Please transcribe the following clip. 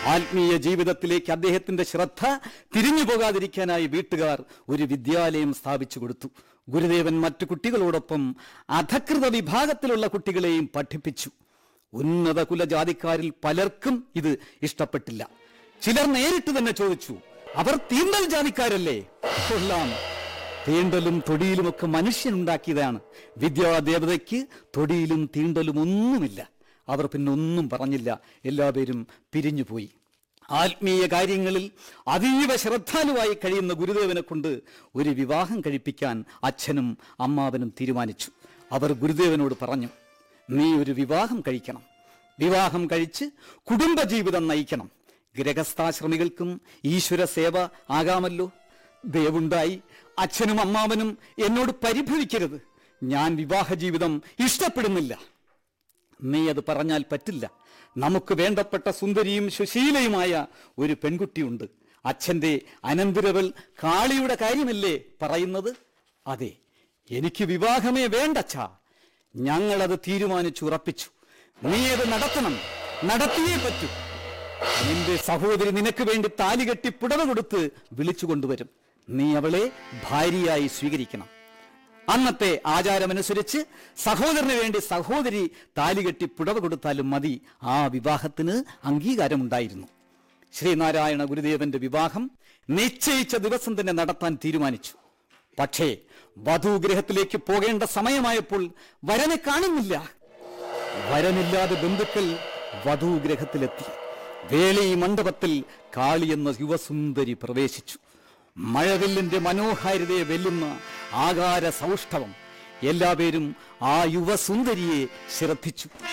ആത്മീയ ജീവിതത്തിലേക്ക് അദ്ദേഹത്തിന്റെ ശ്രദ്ധ തിരിഞ്ഞു പോകാതിരിക്കാനായി വീട്ടുകാർ ഒരു വിദ്യാലയം സ്ഥാപിച്ചു കൊടുത്തു ഗുരുദേവൻ മറ്റു കുട്ടികളോടൊപ്പം അധകൃത വിഭാഗത്തിലുള്ള കുട്ടികളെയും പഠിപ്പിച്ചു ഉന്നത കുലജാതിക്കാരിൽ പലർക്കും ഇത് ഇഷ്ടപ്പെട്ടില്ല ചിലർ നേരിട്ട് തന്നെ ചോദിച്ചു അവർ തീണ്ടൽ ജാതിക്കാരല്ലേ കൊള്ളാം തീണ്ടലും തൊടിയിലുമൊക്കെ മനുഷ്യനുണ്ടാക്കിയതാണ് വിദ്യാദേവതയ്ക്ക് തൊടിയിലും തീണ്ടലും ഒന്നുമില്ല അവർ പിന്നെ ഒന്നും പറഞ്ഞില്ല എല്ലാവരും പിരിഞ്ഞുപോയി ആത്മീയ കാര്യങ്ങളിൽ അതീവ ശ്രദ്ധാലുവായി കഴിയുന്ന ഗുരുദേവനെ കൊണ്ട് ഒരു വിവാഹം കഴിപ്പിക്കാൻ അച്ഛനും അമ്മാവനും തീരുമാനിച്ചു അവർ ഗുരുദേവനോട് പറഞ്ഞു നീ ഒരു വിവാഹം കഴിക്കണം വിവാഹം കഴിച്ച് കുടുംബജീവിതം നയിക്കണം ഗൃഹസ്ഥാശ്രമികൾക്കും ഈശ്വര സേവ ആകാമല്ലോ ദയവുണ്ടായി അച്ഛനും അമ്മാവനും എന്നോട് പരിഭവിക്കരുത് ഞാൻ വിവാഹ ജീവിതം ഇഷ്ടപ്പെടുന്നില്ല നീ അത് പറഞ്ഞാൽ പറ്റില്ല നമുക്ക് വേണ്ടപ്പെട്ട സുന്ദരിയും സുശീലയുമായ ഒരു പെൺകുട്ടിയുണ്ട് അച്ഛന്റെ അനന്തരവൾ കാളിയുടെ കാര്യമല്ലേ പറയുന്നത് അതെ എനിക്ക് വിവാഹമേ വേണ്ടച്ചാ ഞങ്ങളത് തീരുമാനിച്ചുറപ്പിച്ചു നീ അത് നടത്തണം നടത്തിയേ പറ്റൂ നിന്റെ സഹോദരി നിനക്ക് വേണ്ടി താലി കെട്ടി പുടവ കൊടുത്ത് വിളിച്ചു കൊണ്ടുവരും നീ അവളെ ഭാര്യയായി സ്വീകരിക്കണം അന്നത്തെ ആചാരമനുസരിച്ച് സഹോദരന് വേണ്ടി സഹോദരി താലികെട്ടി പുടവ കൊടുത്താലും മതി ആ വിവാഹത്തിന് അംഗീകാരമുണ്ടായിരുന്നു ശ്രീനാരായണ ഗുരുദേവന്റെ വിവാഹം നിശ്ചയിച്ച ദിവസം തന്നെ നടത്താൻ തീരുമാനിച്ചു പക്ഷേ വധുഗ്രഹത്തിലേക്ക് പോകേണ്ട സമയമായപ്പോൾ വരനെ കാണുന്നില്ല വരനില്ലാതെ ബന്ധുക്കൾ വധുഗ്രഹത്തിലെത്തി വേളി മണ്ഡപത്തിൽ കാളി എന്ന യുവസുന്ദരി പ്രവേശിച്ചു മഴവില്ലിന്റെ മനോഹാരിതയെ വെല്ലുന്ന ആകാര സൗഷ്ഠവം എല്ലാവരും ആ യുവസുന്ദരിയെ ശ്രദ്ധിച്ചു